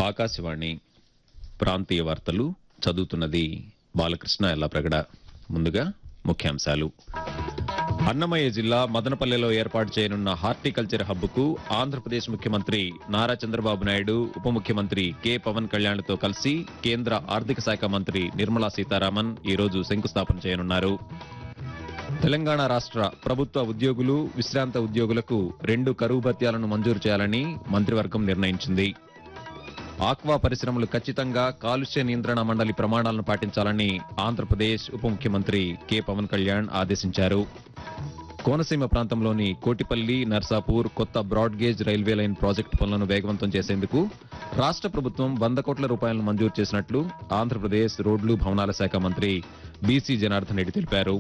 ఆకాశవాణి ప్రాంతీయ వార్తలు చదువుతున్నది బాలకృష్ణ ఎల్లప్రగడ ముందుగా ముఖ్యాంశాలు అన్నమయ్య జిల్లా మదనపల్లెలో ఏర్పాటు చేయనున్న హార్టికల్చర్ హబ్కు ఆంధ్రప్రదేశ్ ముఖ్యమంత్రి నారా చంద్రబాబు నాయుడు ఉప ముఖ్యమంత్రి కె పవన్ కళ్యాణ్లతో కలిసి కేంద్ర ఆర్థిక శాఖ మంత్రి నిర్మలా సీతారామన్ ఈరోజు శంకుస్థాపన చేయనున్నారు తెలంగాణ రాష్ట్ర ప్రభుత్వ ఉద్యోగులు విశ్రాంత ఉద్యోగులకు రెండు కరువు భత్యాలను మంజూరు చేయాలని మంత్రివర్గం నిర్ణయించింది ఆక్వా పరిశ్రమలు ఖచ్చితంగా కాలుష్య నియంత్రణ మండలి ప్రమాణాలను పాటించాలని ఆంధ్రప్రదేశ్ ఉప ముఖ్యమంత్రి కె పవన్ కళ్యాణ్ ఆదేశించారు కోనసీమ ప్రాంతంలోని కోటిపల్లి నర్సాపూర్ కొత్త broad gauge railway line project పనులను వేగవంతం చేసేందుకు రాష్ట్ర ప్రభుత్వం వంద కోట్ల రూపాయలను మంజూరు చేసినట్లు ఆంధ్రప్రదేశ్ రోడ్లు భవనాల శాఖ మంత్రి బీసీ జనార్దన్ రెడ్డి తెలిపారు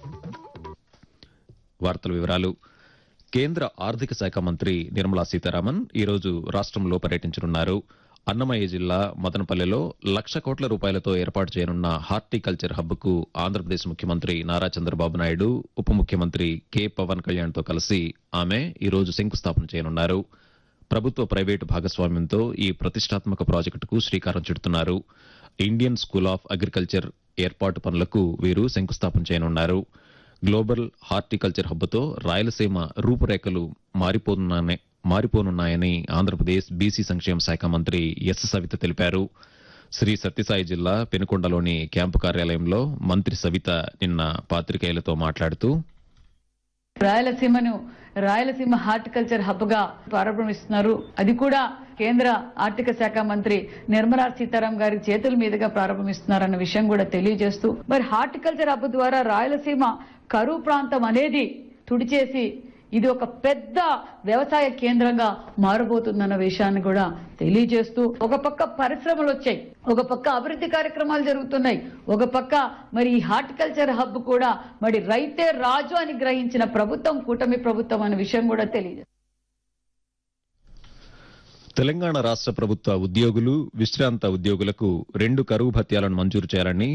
వార్తల వివరాలు కేంద్ర ఆర్థిక శాఖ మంత్రి నిర్మలా సీతారామన్ ఈరోజు రాష్ట్రంలో పర్యటించనున్నారు అన్నమయ్య జిల్లా మదనపల్లెలో లక్ష కోట్ల రూపాయలతో ఏర్పాటు చేయనున్న హార్టికల్చర్ హబ్కు ఆంధ్రప్రదేశ్ ముఖ్యమంత్రి నారా చంద్రబాబు నాయుడు ఉప ముఖ్యమంత్రి కె పవన్ కళ్యాణ్తో కలిసి ఆమె ఈరోజు శంకుస్థాపన చేయనున్నారు ప్రభుత్వ ప్రైవేటు భాగస్వామ్యంతో ఈ ప్రతిష్టాత్మక ప్రాజెక్టుకు శ్రీకారం చుడుతున్నారు ఇండియన్ స్కూల్ ఆఫ్ అగ్రికల్చర్ ఏర్పాటు పనులకు వీరు శంకుస్థాపన చేయనున్నారు గ్లోబల్ హార్టికల్చర్ హబ్తో రాయలసీమ రూపురేఖలు మారిపోనున్నాయని మారిపోనున్నాయని ఆంధ్రప్రదేశ్ బీసీ సంక్షేమ శాఖ మంత్రి ఎస్ సవిత తెలిపారు శ్రీ సత్యసాయి జిల్లా పెనుకొండలోని క్యాంపు కార్యాలయంలో మంత్రి సవిత నిన్న పాత్రికేయులతో మాట్లాడుతూ రాయలసీమను రాయలసీమ హార్టికల్చర్ హబ్ గా ప్రారంభిస్తున్నారు అది కూడా కేంద్ర ఆర్థిక శాఖ మంత్రి నిర్మలా సీతారాం గారి చేతుల మీదుగా ప్రారంభిస్తున్నారన్న విషయం కూడా తెలియజేస్తూ మరి హార్టికల్చర్ హబ్ ద్వారా రాయలసీమ కరువు ప్రాంతం అనేది తుడిచేసి ఇది ఒక పెద్ద వ్యవసాయ కేంద్రంగా మారబోతుందన్న విషయాన్ని కూడా తెలియజేస్తూ ఒక పక్క పరిశ్రమలు వచ్చాయి ఒక పక్క అభివృద్ధి కార్యక్రమాలు జరుగుతున్నాయి ఒక పక్క మరి ఈ హార్టికల్చర్ హబ్ కూడా మరి రైతే రాజు అని గ్రహించిన ప్రభుత్వం కూటమి ప్రభుత్వం అనే విషయం కూడా తెలియజేస్తుంది తెలంగాణ రాష్ట్ర ప్రభుత్వ ఉద్యోగులు విశ్రాంత ఉద్యోగులకు రెండు కరువు భత్యాలను మంజూరు చేయాలని